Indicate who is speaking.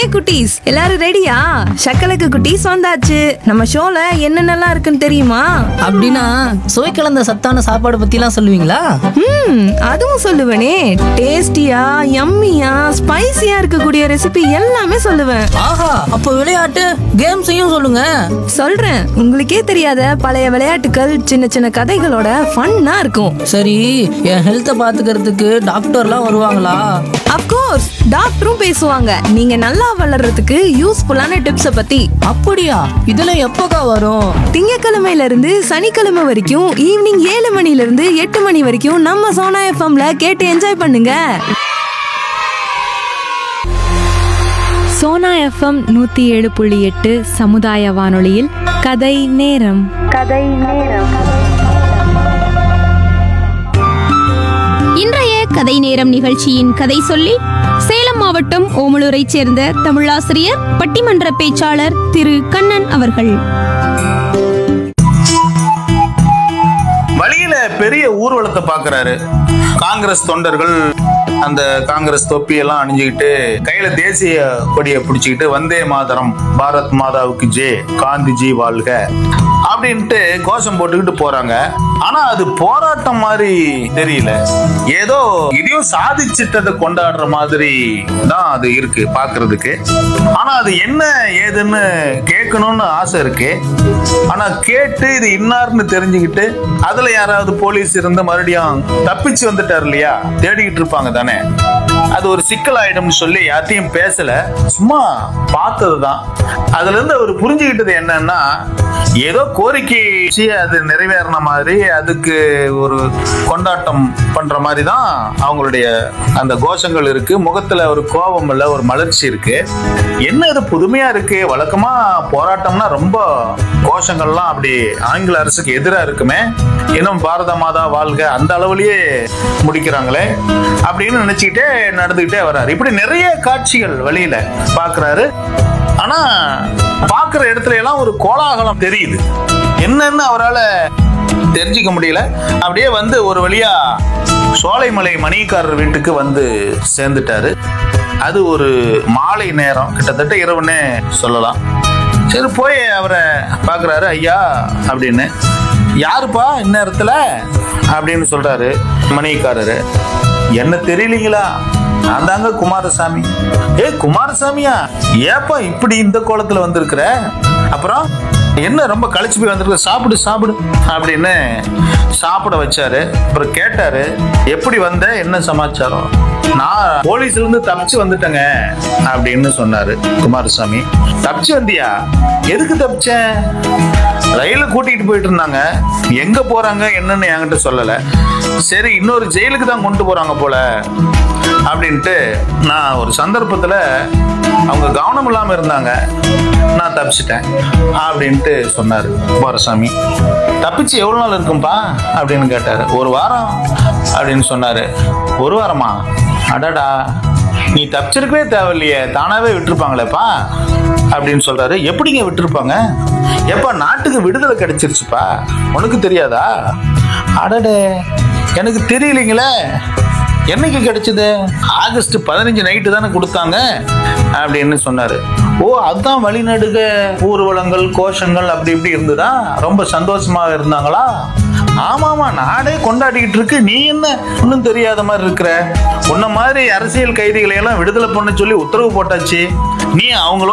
Speaker 1: குட்டீஸ் எல்லாரும் ரெடியா சக்கலக்கு குட்டீஸ் வந்தாச்சு நம்ம ஷோல என்னென்னலாம் இருக்குன்னு தெரியுமா
Speaker 2: அப்படின்னா சுவை கலந்த சத்தான சாப்பாடு பத்திலாம் சொல்லுவீங்களா
Speaker 1: ம் அதுவும் சொல்லுவேனே டேஸ்டியா யம்மியா ஸ்பைசியா இருக்கக்கூடிய ரெசிபி எல்லாமே சொல்லுவேன்
Speaker 2: ஆஹா அப்போ விளையாட்டு கேம்ஸையும் சொல்லுங்க
Speaker 1: சொல்றேன் உங்களுக்கே தெரியாத பழைய விளையாட்டுகள் சின்ன சின்ன கதைகளோட ஃபன்னா இருக்கும்
Speaker 2: சரி என் ஹெல்த்தை பாத்துக்கிறதுக்கு டாக்டர்லாம் வருவாங்களா
Speaker 1: அப்கோர்ஸ் டாக்டரும் பேசுவாங்க நீங்க நல்லா வளர்றதுக்கு யூஸ்ஃபுல்லான டிப்ஸ பத்தி
Speaker 2: அப்படியா இதெல்லாம் எப்போக்கா வரும்
Speaker 1: திங்கக்கிழமையில இருந்து சனிக்கிழமை வரைக்கும் ஈவினிங் ஏழு மணில இருந்து எட்டு மணி வரைக்கும் நம்ம சோனா எஃப்எம்ல கேட்டு என்ஜாய் பண்ணுங்க
Speaker 3: சோனா எஃப்எம் நூத்தி ஏழு புள்ளி எட்டு சமுதாய வானொலியில் கதை நேரம்
Speaker 4: இன்றைய கதை நேரம் நிகழ்ச்சியின் கதை சொல்லி சேலம் மாவட்டம் ஓமலூரைச் சேர்ந்த தமிழாசிரியர் பட்டிமன்ற பேச்சாளர் திரு கண்ணன் அவர்கள்
Speaker 5: வழியில பெரிய ஊர்வலத்தை பாக்குறாரு காங்கிரஸ் தொண்டர்கள் அந்த காங்கிரஸ் தொப்பியெல்லாம் அணிஞ்சுக்கிட்டு கையில தேசிய கொடியை பிடிச்சிக்கிட்டு வந்தே மாதரம் பாரத் மாதாவுக்கு ஜே காந்திஜி வாழ்க அப்படின்ட்டு கோஷம் போட்டுக்கிட்டு போறாங்க ஆனா அது போராட்டம் மாதிரி தெரியல ஏதோ இதையும் சாதிச்சிட்டதை கொண்டாடுற மாதிரி தான் அது இருக்கு பாக்குறதுக்கு ஆனா அது என்ன ஏதுன்னு கேட்கணும்னு ஆசை இருக்கு ஆனா கேட்டு இது இன்னார்னு தெரிஞ்சுக்கிட்டு அதுல யாராவது போலீஸ் இருந்து மறுபடியும் தப்பிச்சு வந்துட்டார் இல்லையா தேடிக்கிட்டு இருப்பாங்க தானே அது ஒரு சிக்கல் ஆயிடும்னு சொல்லி யார்ட்டையும் பேசல சும்மா பார்த்ததுதான் அதுல இருந்து அவர் புரிஞ்சுக்கிட்டது என்னன்னா ஏதோ கோரிக்கை வச்சு அது நிறைவேறின மாதிரி அதுக்கு ஒரு கொண்டாட்டம் பண்ற மாதிரி தான் அவங்களுடைய அந்த கோஷங்கள் இருக்கு முகத்துல ஒரு கோபம் இல்ல ஒரு மலர்ச்சி இருக்கு என்ன இது புதுமையா இருக்கு வழக்கமா போராட்டம்னா ரொம்ப கோஷங்கள்லாம் அப்படி ஆங்கில அரசுக்கு எதிரா இருக்குமே இன்னும் பாரத மாதா வாழ்க அந்த அளவுலயே முடிக்கிறாங்களே அப்படின்னு நினைச்சுக்கிட்டே நடந்துகிட்டே வர்றாரு இப்படி நிறைய காட்சிகள் வழியில பாக்குறாரு ஆனா பாக்குற இடத்துல எல்லாம் ஒரு கோலாகலம் தெரியுது என்னன்னு அவரால தெரிஞ்சுக்க முடியல அப்படியே வந்து ஒரு வழியா சோலைமலை மணிக்காரர் வீட்டுக்கு வந்து சேர்ந்துட்டாரு அது ஒரு மாலை நேரம் கிட்டத்தட்ட இரவுன்னே சொல்லலாம் சரி போய் அவரை பார்க்குறாரு ஐயா அப்படின்னு யாருப்பா இந்நேரத்துல அப்படின்னு சொல்றாரு மணிக்காரரு என்ன தெரியலீங்களா நான் தாங்க குமாரசாமி ஏ குமாரசாமியா ஏப்பா இப்படி இந்த கோலத்துல வந்திருக்கிற அப்புறம் என்ன ரொம்ப கழிச்சு போய் வந்திருக்க சாப்பிடு சாப்பிடு அப்படின்னு சாப்பிட வச்சாரு அப்புறம் கேட்டாரு எப்படி வந்த என்ன சமாச்சாரம் நான் போலீஸ்ல இருந்து தப்பிச்சு வந்துட்டேங்க அப்படின்னு சொன்னாரு குமாரசாமி தப்பிச்சு வந்தியா எதுக்கு தப்பிச்சேன் ரயில கூட்டிட்டு போயிட்டு இருந்தாங்க எங்க போறாங்க என்னன்னு என்கிட்ட சொல்லல சரி இன்னொரு ஜெயிலுக்கு தான் கொண்டு போறாங்க போல அப்படின்ட்டு நான் ஒரு சந்தர்ப்பத்துல அவங்க கவனம் இல்லாம இருந்தாங்க நான் தப்பிச்சிட்டேன் அப்படின்ட்டு சொன்னாரு குமாரசாமி தப்பிச்சு எவ்வளவு நாள் இருக்கும்பா அப்படின்னு கேட்டாரு ஒரு வாரம் அப்படின்னு சொன்னாரு ஒரு வாரமா அடடா நீ தப்பிச்சிருக்கவே தேவையில்லையே தானாவே விட்டுருப்பாங்களேப்பா அப்படின்னு சொல்றாரு எப்படிங்க விட்டுருப்பாங்க எப்ப நாட்டுக்கு விடுதலை கிடைச்சிருச்சுப்பா உனக்கு தெரியாதா அடடே எனக்கு தெரியலீங்களே என்னைக்கு கிடைச்சது ஆகஸ்ட் பதினஞ்சு நைட்டு தானே கொடுத்தாங்க அப்படின்னு சொன்னாரு ஓ அதுதான் வழிநடுக ஊர்வலங்கள் கோஷங்கள் அப்படி இப்படி இருந்ததா ரொம்ப சந்தோஷமா இருந்தாங்களா ஆமாமா நாடே கொண்டாடிக்கிட்டு இருக்கு நீ என்ன ஒன்றும் தெரியாத மாதிரி இருக்கிற உன்ன மாதிரி அரசியல் கைதிகளை எல்லாம் விடுதலை பண்ண சொல்லி உத்தரவு போட்டாச்சு நீ அவங்களோட